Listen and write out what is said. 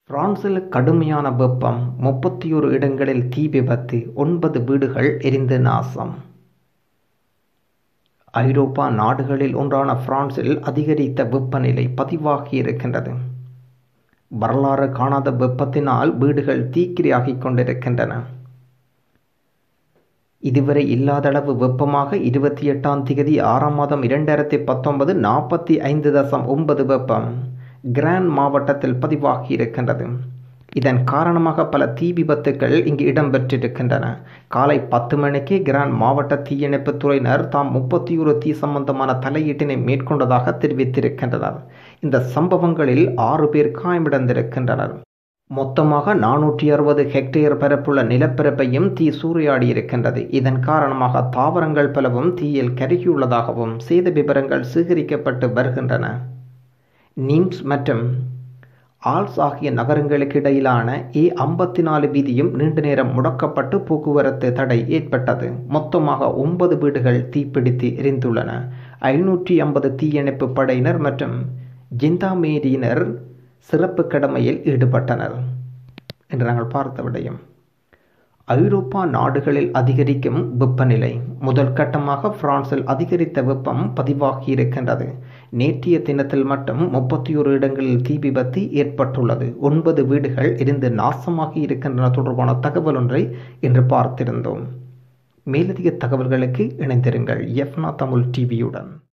பிரான்சில் கடுமையான வெப்பம் முப்பத்தி ஒரு இடங்களில் தீ விபத்து ஒன்பது வீடுகள் எரிந்து நாசம் ஐரோப்பா நாடுகளில் ஒன்றான பிரான்சில் அதிகரித்த வெப்பநிலை பதிவாகியிருக்கின்றது வரலாறு காணாத வெப்பத்தினால் வீடுகள் தீக்கிரையாகிக் கொண்டிருக்கின்றன இதுவரை இல்லாதளவு வெப்பமாக இருபத்தி எட்டாம் திகதி ஆறாம் மாதம் இரண்டாயிரத்தி பத்தொன்பது நாற்பத்தி ஐந்து தசம் ஒன்பது வெப்பம் கிராண்ட் மாவட்டத்தில் பதிவாகி இருக்கின்றது இதன் காரணமாக பல தீ விபத்துக்கள் இங்கு இடம்பெற்றிருக்கின்றன காலை பத்து மணிக்கு கிராண்ட் மாவட்ட தீயணைப்பு துறையினர் தாம் முப்பத்தி ஒரு தீ சம்பந்தமான தலையீட்டினை மேற்கொண்டதாக தெரிவித்திருக்கின்றனர் இந்த சம்பவங்களில் ஆறு பேர் காயமடைந்திருக்கின்றனர் மொத்தமாக நானூற்றி அறுபது ஹெக்டேர் பரப்புள்ள நிலப்பரப்பையும் தீ சூறையாடி இருக்கின்றது இதன் காரணமாக தாவரங்கள் பலவும் தீயில் கருகியுள்ளதாகவும் சேத விவரங்கள் சேகரிக்கப்பட்டு வருகின்றன நீம்ஸ் மற்றும் ஆல்ஸ் ஆகிய நகரங்களுக்கு இடையிலான ஏ ஐம்பத்தி நாலு வீதியும் நீண்ட நேரம் முடக்கப்பட்டு போக்குவரத்து தடை ஏற்பட்டது மொத்தமாக ஒன்பது வீடுகள் தீப்பிடித்து எரிந்துள்ளன ஐநூற்றி ஐம்பது தீயணைப்பு படையினர் மற்றும் ஜிந்தாமேரியினர் சிறப்பு கடமையில் ஈடுபட்டனர் என்று நாங்கள் பார்த்த விடயம் ஐரோப்பா நாடுகளில் அதிகரிக்கும் வெப்பநிலை முதல் கட்டமாக பிரான்சில் அதிகரித்த வெப்பம் பதிவாகி இருக்கின்றது நேற்றைய தினத்தில் மட்டும் முப்பத்தி ஒரு இடங்களில் தீ விபத்து ஏற்பட்டுள்ளது ஒன்பது வீடுகள் எரிந்து நாசமாகி இருக்கின்றன தொடர்பான தகவல் ஒன்றை இன்று பார்த்திருந்தோம் மேலதிக தகவல்களுக்கு இணைந்திருங்கள் எஃப்னா தமிழ் டிவியுடன்